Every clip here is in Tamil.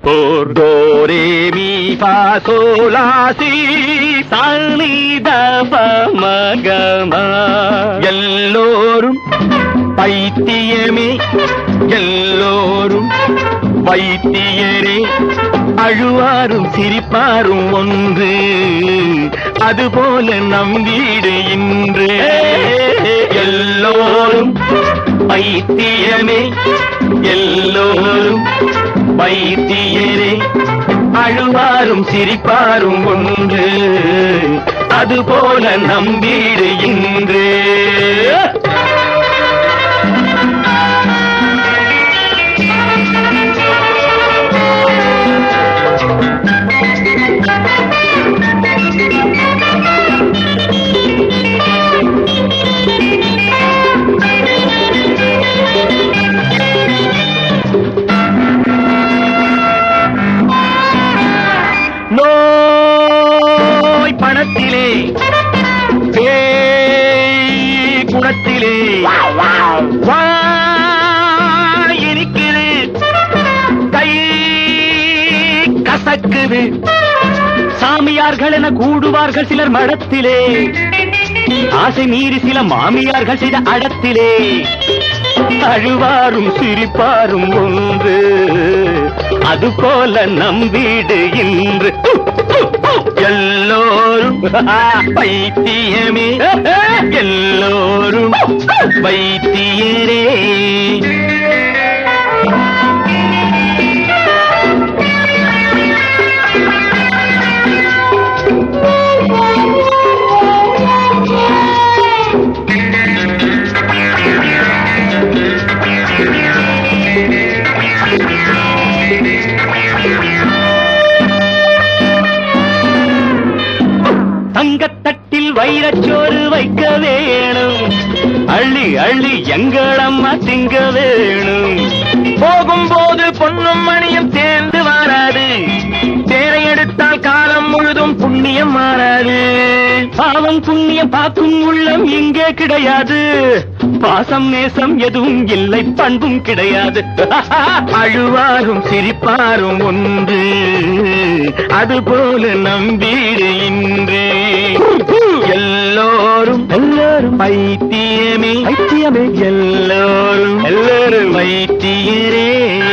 போர் டோரே மீ பா சோலாசி சாணி தப மகமா எல்லோரும் பைத்தியமே எல்லோரும் வைத்தியரே அழுவாரும் சிரிப்பாரும் ஒன்று அதுபோல நம் வீடு இன்று எல்லோரும் வைத்தியமே எல்லோரும் வைத்தியரே அழுவாரும் சிரிப்பாரும் ஒன்று அதுபோல நம் வீடு இன்று நோய் பணத்திலே பேய் குணத்திலே வாய் இனிக்குது கை கசக்குது சாமியார்கள் என கூடுவார்கள் சிலர் மடத்திலே ஆசை மீறி சில மாமியார்கள் செய்த அடத்திலே அழுவாரும் சிரிப்பாரும் ஒன்று அது போல நம் வீடு இன்று எல்லோரும் வைத்தியமே எல்லோரும் வைத்தியரே தங்கத்தட்டில் வைரச்சோறு வைக்க வேணும் அள்ளி அள்ளி எங்களம்மா திங்க வேணும் போகும்போது பொன்னும் மணியும் சேர்ந்து வராது தேரை எடுத்தால் காலம் முழுதும் புண்ணியம் மாறாது பாவம் புண்ணியம் பார்க்கும் உள்ளம் இங்கே கிடையாது பாசம் நேசம் எதுவும் இல்லை பண்பும் கிடையாது அழுவாரும் சிரிப்பாரும் ஒன்று அதுபோல நம் வீடு இன்று எல்லோரும் எல்லோரும் வைத்தியமே வைத்தியமே எல்லோரும் எல்லோரும் வைத்தியரே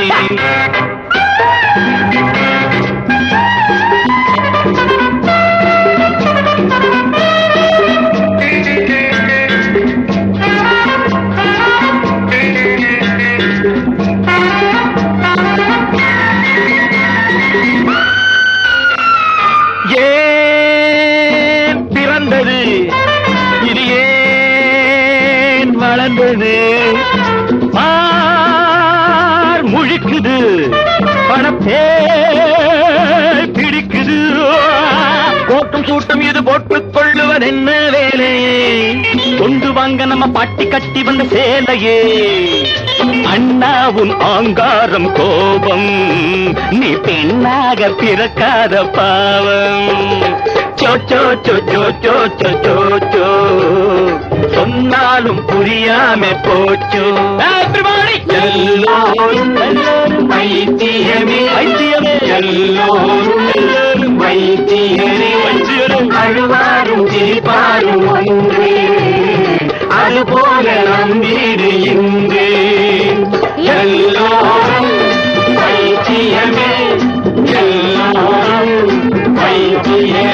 ஏன் பிறந்தது இது ஏன் வளர்ந்தது பார் முழிக்குது பணத்தே பிடிக்குது கோட்டும் சூட்டும் இது போட்டுக் கொள்ளுவது என்ன வேலையே கொண்டு வாங்க நம்ம பாட்டி கட்டி வந்த சேலையே அண்ணா உன் ஆங்காரம் கோபம் நீ பெண்ணாக பிறக்காத பாவம் சோ சோ சோ சோ சோ சோ சோ சோ சொன்னாலும் புரியாம போச்சோ எல்லோரும் எல்லோரும் வைத்தியமே வைத்தியமே எல்லோரும் எல்லோரும் வைத்தியரே வைத்தியரும் அழுவாரும் சிரிப்பாரும் ஒன்று அதுபோல நம் வீடு இன்று எல்லோரும் வைத்தியமே எல்லோரும் வைத்தியமே